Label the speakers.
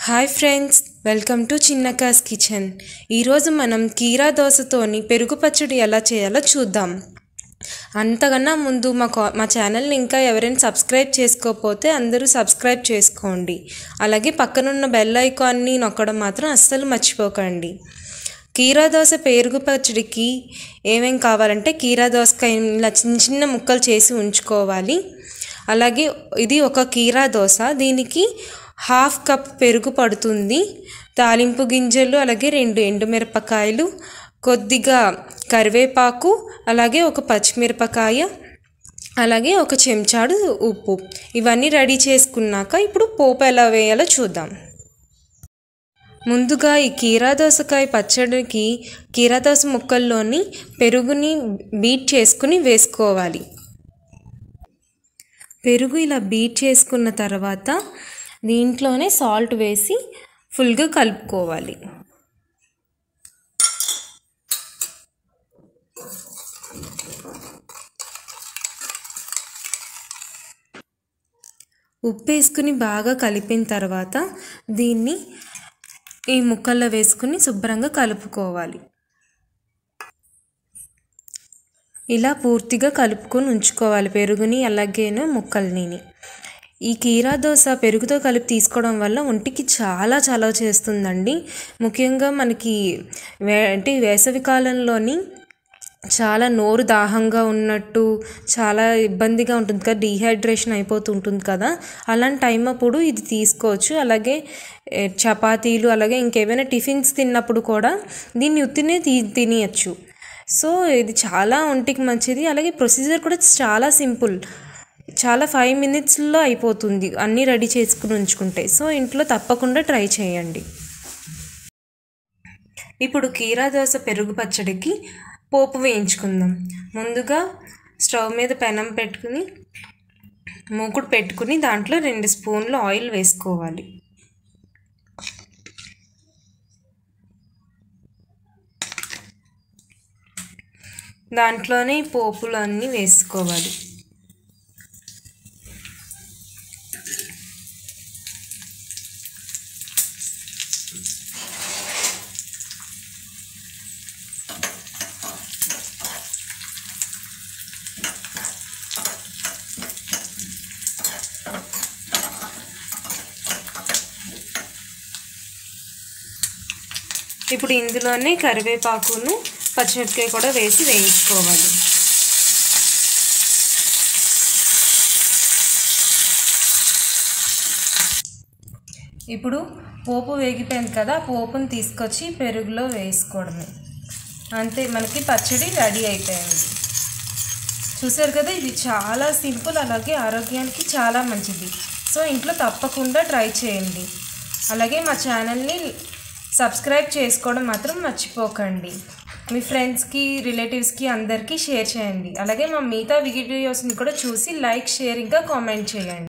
Speaker 1: hi friends welcome to చిన్నకాస్ kitchen ఈరోజు మనం కీరా దోశతోని పెరుగు పచ్చడి ఎలా చేయాలో చూద్దాం అంతకన్నా ముందు మా కా మా ఛానల్ని ఇంకా ఎవరైనా సబ్స్క్రైబ్ చేసుకోకపోతే అందరూ సబ్స్క్రైబ్ చేసుకోండి అలాగే పక్కనున్న బెల్ ఐకాన్ని నొక్కడం మాత్రం అస్సలు మర్చిపోకండి కీరా దోశ పెరుగు పచ్చడికి ఏమేం కావాలంటే కీరా దోసకాయ ఇలా చిన్న చిన్న ముక్కలు చేసి ఉంచుకోవాలి అలాగే ఇది ఒక కీరా దోశ దీనికి హాఫ్ కప్ పెరుగు పడుతుంది తాలింపు గింజలు అలాగే రెండు ఎండుమిరపకాయలు కొద్దిగా కరివేపాకు అలాగే ఒక పచ్చిమిరపకాయ అలాగే ఒక చెంచాడు ఉప్పు ఇవన్నీ రెడీ చేసుకున్నాక ఇప్పుడు పోపు ఎలా వేయాలో చూద్దాం ముందుగా ఈ కీరా దోసకాయ పచ్చడికి కీరా దోస ముక్కల్లోని పెరుగుని బీట్ చేసుకుని వేసుకోవాలి పెరుగు ఇలా బీట్ చేసుకున్న తర్వాత దీంట్లోనే సాల్ట్ వేసి ఫుల్గా కలుపుకోవాలి ఉప్పు వేసుకుని బాగా కలిపిన తర్వాత దీన్ని ఈ ముక్కల్లో వేసుకుని శుభ్రంగా కలుపుకోవాలి ఇలా పూర్తిగా కలుపుకొని ఉంచుకోవాలి పెరుగుని అలాగేను ముక్కల్ని ఈ కీరా దోశ పెరుగుతో కలిపి తీసుకోవడం వల్ల ఒంటికి చాలా చాలా చేస్తుందండి ముఖ్యంగా మనకి వే అంటే వేసవి కాలంలోని చాలా నోరు దాహంగా ఉన్నట్టు చాలా ఇబ్బందిగా ఉంటుంది కదా డీహైడ్రేషన్ అయిపోతుంటుంది కదా అలాంటి టైం అప్పుడు ఇది తీసుకోవచ్చు అలాగే చపాతీలు అలాగే ఇంకేమైనా టిఫిన్స్ తిన్నప్పుడు కూడా దీన్ని ఉత్తినే తీ తినేయచ్చు సో ఇది చాలా ఒంటికి మంచిది అలాగే ప్రొసీజర్ కూడా చాలా సింపుల్ చాలా ఫైవ్ మినిట్స్లో అయిపోతుంది అన్నీ రెడీ చేసుకుని ఉంచుకుంటే సో ఇంట్లో తప్పకుండా ట్రై చేయండి ఇప్పుడు కీరా దోశ పెరుగు పచ్చడికి పోపు వేయించుకుందాం ముందుగా స్టవ్ మీద పెనం పెట్టుకుని మూకుడు పెట్టుకుని దాంట్లో రెండు స్పూన్లు ఆయిల్ వేసుకోవాలి దాంట్లోనే పోపులు అన్నీ వేసుకోవాలి ఇప్పుడు ఇందులోనే కరివేపాకును పచ్చిమిరపకాయ కూడా వేసి వేయించుకోవాలి ఇప్పుడు పోపు వేగిపోయింది కదా పోపుని తీసుకొచ్చి పెరుగులో వేసుకోవడమే అంతే మనకి పచ్చడి రెడీ అయిపోయింది చూసారు కదా ఇది చాలా సింపుల్ అలాగే ఆరోగ్యానికి చాలా మంచిది సో ఇంట్లో తప్పకుండా ట్రై చేయండి అలాగే మా ఛానల్ని సబ్స్క్రైబ్ చేసుకోవడం మాత్రం మర్చిపోకండి మీ ఫ్రెండ్స్కి రిలేటివ్స్కి అందరికీ షేర్ చేయండి అలాగే మా మిగతా వీడియోస్ని కూడా చూసి లైక్ షేర్ ఇంకా కామెంట్ చేయండి